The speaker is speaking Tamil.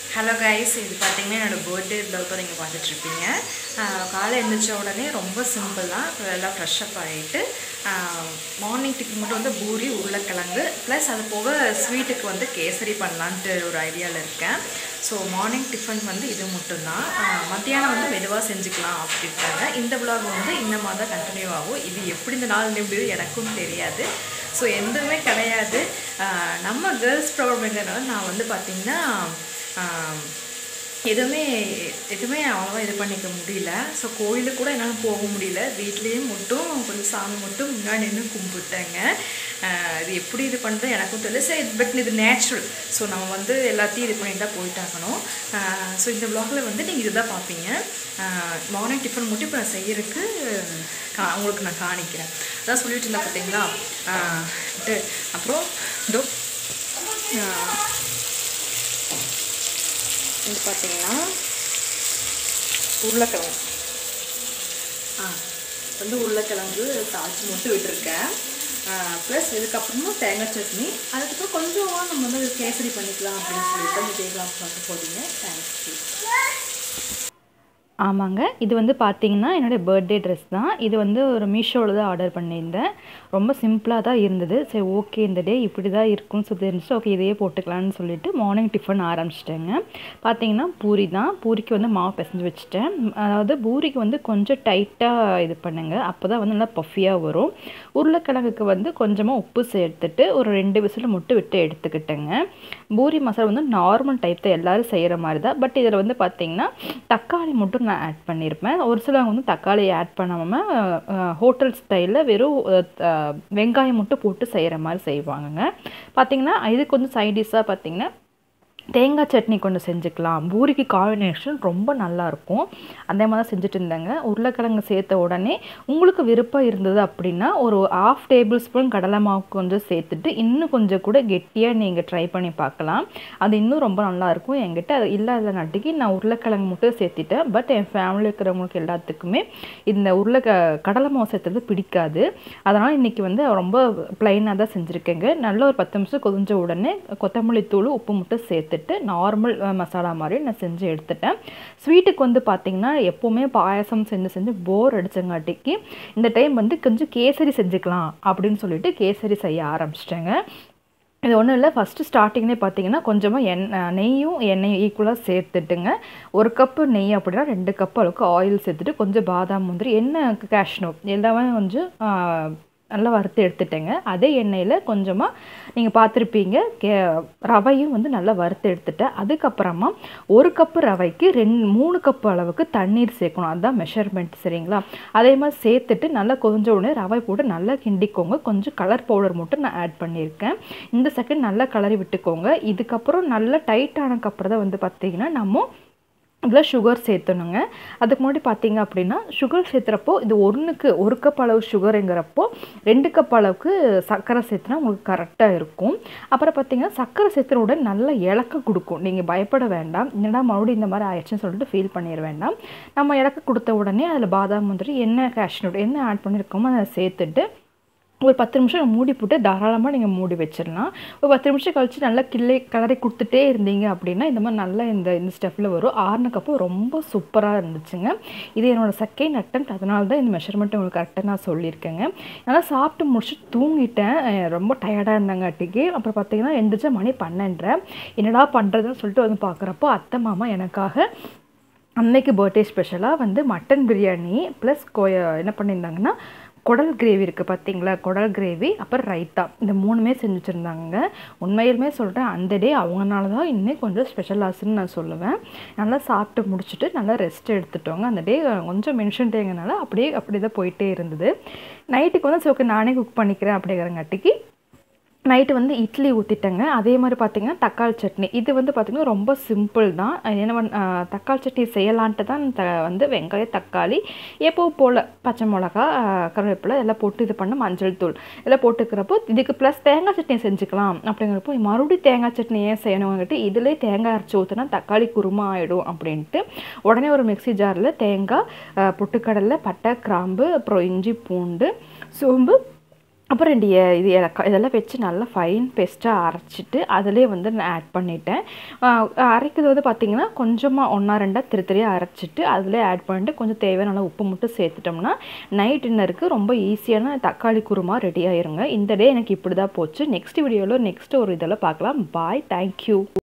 ஹலோ கைஸ் இது பார்த்தீங்கன்னா என்னோடய பர்த்டே ப்ளாக் தான் நீங்கள் பார்த்துட்ருப்பீங்க காலை எழுந்திரிச்ச உடனே ரொம்ப சிம்பிள் தான் எல்லாம் ஃப்ரெஷ்அப் ஆகிட்டு மார்னிங் டிஃபன் மட்டும் வந்து பூரி உருளைக்கிழங்கு ப்ளஸ் அது போக ஸ்வீட்டுக்கு வந்து கேசரி பண்ணலான்ட்டு ஒரு ஐடியாவில் இருக்கேன் ஸோ மார்னிங் டிஃபன் வந்து இது மட்டும்தான் ஆஹ் மத்தியானம் வந்து மெதுவாக செஞ்சுக்கலாம் அப்படின்ட்டாங்க இந்த vlog வந்து இந்த மாதிரி தான் கண்டினியூ ஆகும் இது எப்படி இந்த நாள் முடியுது எனக்கும் தெரியாது ஸோ எதுவுமே கிடையாது ஆஹ் நம்ம கேர்ள்ஸ் ப்ராப்ளம்ங்கிறனால நான் வந்து பார்த்திங்கன்னா ஆம், எதுவுமே எதுவுமே அவ்வளோவா இது பண்ணிக்க முடியல ஸோ கோயிலுக்கு கூட என்னால் போக முடியல வீட்லேயே மட்டும் கொஞ்சம் சாமி மட்டும் முன்னாடி நின்று கும்பிட்டேங்க ஆஹ் இது எப்படி இது பண்ணுறது எனக்கும் தெரியல சரி பட் இது நேச்சுரல் ஸோ நம்ம வந்து எல்லாத்தையும் இது பண்ணிட்டு தான் போயிட்டாகணும் ஸோ இந்த vlogல வந்து நீங்கள் இதுதான் பார்ப்பீங்க மார்னிங் டிஃபன் மட்டும் இப்போ நான் செய்யறதுக்கு கா உங்களுக்கு நான் காணிக்கிறேன் அதான் சொல்லிட்டு இருந்தேன் பார்த்தீங்களா ஆஹ் இது அப்புறம் இதோ ஆஹ் இது பார்த்தீங்கன்னா உருளைக்கிழங்கு ஆ வந்து உருளைக்கிழங்கு தாளிச்சு மட்டும் விட்டுருக்கேன் ப்ளஸ் இதுக்கப்புறமா தேங்காய் சட்னி அதுக்கப்புறம் கொஞ்சமாக நம்ம வந்து கேசரி பண்ணிக்கலாம் அப்படின்னு சொல்லிட்டு அந்த தேங்காய் பார்க்க போகிறீங்க தேங்க்யூ ஆமாங்க இது வந்து பார்த்தீங்கன்னா என்னுடைய பர்த்டே ட்ரெஸ் தான் இது வந்து ஒரு மீஷோவில் தான் ஆர்டர் பண்ணியிருந்தேன் ரொம்ப சிம்பிளாக தான் இருந்தது சரி ஓகே இந்த டே இப்படி தான் இருக்கும்னு சொல்லி இருந்துச்சு ஓகே இதையே போட்டுக்கலாம்னு சொல்லிட்டு மார்னிங் டிஃபன் ஆரம்பிச்சிட்டேங்க பார்த்தீங்கன்னா பூரி தான் பூரிக்கு வந்து மாவு பிசைஞ்சு வச்சுட்டேன் அதாவது பூரிக்கு வந்து கொஞ்சம் டைட்டாக இது பண்ணுங்க அப்போ தான் வந்து நல்லா பஃபியாக வரும் உருளைக்கிழங்குக்கு வந்து கொஞ்சமாக உப்பு சேர்த்துட்டு ஒரு ரெண்டு விசில் மட்டும் விட்டு எடுத்துக்கிட்டேங்க பூரி மசாலா வந்து நார்மல் டைப் தான் எல்லோரும் செய்கிற மாதிரி தான் பட் இதில் வந்து பார்த்தீங்கன்னா தக்காளி மட்டும் நான் ஆட் பண்ணியிருப்பேன் ஒரு சிலவங்க வந்து தக்காளி ஆட் பண்ணாமல் ஹோட்டல் ஸ்டைலில் வெறும் அஹ், அஹ், வெங்காயம் மட்டும் போட்டு செய்கிற மாதிரி செய்வாங்கங்க பார்த்தீங்கன்னா இதுக்கு வந்து சைடிஷாக பார்த்தீங்கன்னா தேங்காய் சட்னி கொண்டு செஞ்சுக்கலாம் பூரிக்கு காம்பினேஷன் ரொம்ப நல்லாயிருக்கும் அதே மாதிரி தான் செஞ்சுட்டு இருந்தேங்க உருளைக்கிழங்கு சேர்த்த உடனே உங்களுக்கு விருப்பம் இருந்தது அப்படின்னா ஒரு ஆஃப் டேபிள் ஸ்பூன் கடலை மாவு கொஞ்சம் சேர்த்துட்டு இன்னும் கொஞ்சம் கூட கெட்டியாக நீங்கள் ட்ரை பண்ணி பார்க்கலாம் அது இன்னும் ரொம்ப நல்லாயிருக்கும் என்கிட்ட அது இல்லாத நாட்டிக்கு நான் உருளைக்கிழங்கு மட்டும் சேர்த்திட்டேன் பட் என் ஃபேமிலி இருக்கிறவங்களுக்கு எல்லாத்துக்குமே இந்த உருளைக்க கடலை மாவு சேர்த்தது பிடிக்காது அதனால் இன்றைக்கி வந்து ரொம்ப ப்ளைனாக தான் செஞ்சுருக்கேங்க நல்ல ஒரு பத்து நிமிஷம் கொதிஞ்ச உடனே கொத்தமல்லி தூள் உப்பு மட்டும் சேர்த்துட்டு நார்மல் மசாலா மாதிரி நான் செஞ்சு எடுத்துட்டேன் ஸ்வீட்டுக்கு வந்து பார்த்திங்கன்னா எப்போவுமே பாயாசம் செஞ்சு செஞ்சு போர் அடிச்சங்காட்டிக்கு இந்த டைம் வந்து கொஞ்சம் கேசரி செஞ்சுக்கலாம் அப்படின்னு சொல்லிட்டு கேசரி செய்ய ஆரம்பிச்சிட்டேங்க இது ஒன்றும் இல்லை ஃபஸ்ட்டு ஸ்டார்டிங்னே பார்த்தீங்கன்னா கொஞ்சமாக எண் நெய்யும் எண்ணெயும் ஈக்குவலாக சேர்த்துட்டுங்க ஒரு கப்பு நெய் அப்படின்னா ரெண்டு கப் அளவுக்கு ஆயில் சேர்த்துட்டு கொஞ்சம் பாதாம் முந்திரி எண்ணெய் கேஷ்னோ எல்லாமே கொஞ்சம் ஆ, நல்லா வறுத்து எடுத்துட்டேங்க அதே எண்ணெயில் கொஞ்சமாக நீங்கள் பார்த்துருப்பீங்க கே ரவையும் வந்து நல்லா வறுத்து எடுத்துட்டேன் அதுக்கப்புறமா ஒரு கப்பு ரவைக்கு ரெண்டு மூணு கப்பு அளவுக்கு தண்ணீர் சேர்க்கணும் அதுதான் மெஷர்மெண்ட் சரிங்களா அதே மாதிரி சேர்த்துட்டு நல்லா கொதிஞ்ச உடனே ரவை போட்டு நல்லா கிண்டிக்கோங்க கொஞ்சம் கலர் பவுடர் மட்டும் நான் ஆட் பண்ணியிருக்கேன் இந்த செகண்ட் நல்லா கலரி விட்டுக்கோங்க இதுக்கப்புறம் நல்லா டைட் ஆனதுக்கப்புறம் தான் வந்து பார்த்தீங்கன்னா நம்ம இதில் சுகர் சேர்த்தணுங்க அதுக்கு முன்னாடி பார்த்தீங்க அப்படின்னா சுகர் சேர்த்துறப்போ இது ஒன்றுக்கு ஒரு கப் அளவு சுகருங்கிறப்போ ரெண்டு கப் அளவுக்கு சர்க்கரை சேர்த்துனா உங்களுக்கு கரெக்டாக இருக்கும் அப்புறம் பார்த்தீங்கன்னா சர்க்கரை சேர்த்துற உடனே நல்லா இலக்க கொடுக்கும் நீங்கள் பயப்பட வேண்டாம் என்னடா மறுபடியும் இந்த மாதிரி ஆயிடுச்சுன்னு சொல்லிட்டு ஃபீல் பண்ணிட வேண்டாம் நம்ம இலக்க கொடுத்த உடனே அதில் பாதாம் முந்திரி என்ன கேஷ்னட் என்ன ஆட் பண்ணியிருக்கோமோ அதை சேர்த்துட்டு ஒரு பத்து நிமிஷம் மூடி போட்டு தாராளமாக நீங்கள் மூடி வச்சிடலாம் ஒரு பத்து நிமிஷம் கழிச்சு நல்லா கிள்ளை கலரி கொடுத்துட்டே இருந்தீங்க அப்படின்னா இந்த மாதிரி நல்லா இந்த இந்த ஸ்டெப்பில் வரும் ஆறுனக்கப்புறம் ரொம்ப சூப்பராக இருந்துச்சுங்க இது என்னோட செகண்ட் அட்டம் அதனால தான் இந்த மெஷர்மெண்ட் உங்களுக்கு கரெக்டாக நான் சொல்லியிருக்கேங்க நல்லா சாப்பிட்டு முடிச்சுட்டு தூங்கிட்டேன் அஹ் ரொம்ப டயர்டாக இருந்தாங்காட்டிக்கு அப்புறம் பார்த்தீங்கன்னா எந்திரிச்சா மணி பன்னெண்டரை என்னடா பண்ணுறதுன்னு சொல்லிட்டு வந்து பார்க்குறப்போ அத்தை மாமா எனக்காக அன்னைக்கு பர்த்டே ஸ்பெஷலாக வந்து மட்டன் பிரியாணி ப்ளஸ் கோ என்ன பண்ணியிருந்தாங்கன்னா குடல் கிரேவி இருக்குது பார்த்தீங்களா குடல் கிரேவி அப்புறம் ரைத்தா இந்த மூணுமே செஞ்சு வச்சுருந்தாங்க உண்மையிலுமே சொல்கிறேன் அந்த டே அவங்கனால தான் இன்னும் கொஞ்சம் ஸ்பெஷல் ஆச்சுன்னு நான் சொல்லுவேன் நல்லா சாப்பிட்டு முடிச்சுட்டு நல்லா ரெஸ்ட் எடுத்துட்டோங்க அந்த டே கொஞ்சம் மென்ஷன் டேங்கனால அப்படியே அப்படி தான் போயிட்டே இருந்தது நைட்டுக்கு வந்து சரி, ஓகே நானே குக் பண்ணிக்கிறேன் அப்படிங்கிறங்காட்டிக்கு நைட்டு வந்து இட்லி ஊற்றிட்டேங்க அதே மாதிரி பார்த்தீங்கன்னா தக்காளி சட்னி இது வந்து பார்த்திங்கன்னா ரொம்ப சிம்பிள் தான் என்ன பண்ண ஆஹ் தக்காளி சட்னி செய்யலான்ட்டு தான் த வந்து வெங்காயம் தக்காளி எப்போவும் போல் பச்சை மிளகா ஆஹ் கருவேப்பிலை எல்லாம் போட்டு இது பண்ண மஞ்சள் தூள் எல்லாம் போட்டுக்கிறப்போ இதுக்கு ப்ளஸ் தேங்காய் சட்னி செஞ்சுக்கலாம் அப்படிங்கிறப்போ மறுபடியும் தேங்காய் சட்னி ஏன் செய்யணுங்கிட்டு இதிலே தேங்காய் அரைச்சி ஊற்றினா தக்காளி குருமா ஆகிடும் அப்படின்ட்டு உடனே ஒரு மிக்ஸி ஜாரில் தேங்காய் ஆஹ் பொட்டுக்கடலை பட்டை கிராம்பு அப்புறம் இஞ்சி பூண்டு சோம்பு அப்புறம் ரெண்டு ஏ- இது ஏலக்காய் இதெல்லாம் வச்சு நல்லா ஃபைன் பேஸ்ட்டாக அரைச்சிட்டு அதிலே வந்து நான் ஆட் பண்ணிட்டேன் ஆஹ் அரைக்கிறது வந்து பார்த்திங்கன்னா கொஞ்சமாக ஒன்றா ரெண்டாக திரு திரியாக அரைச்சிட்டு அதிலே ஆட் பண்ணிட்டு கொஞ்சம் தேவையான அளவு உப்பு மட்டும் சேர்த்துட்டோம்னா நைட் டின்னருக்கு ரொம்ப ஈஸியான தக்காளி குருமா ரெடி ஆயிருங்க இந்த டே எனக்கு இப்படி தான் போச்சு நெக்ஸ்ட் வீடியோவில் நெக்ஸ்ட் ஒரு இதெல்லாம் பார்க்கலாம் பாய் தேங்க்யூ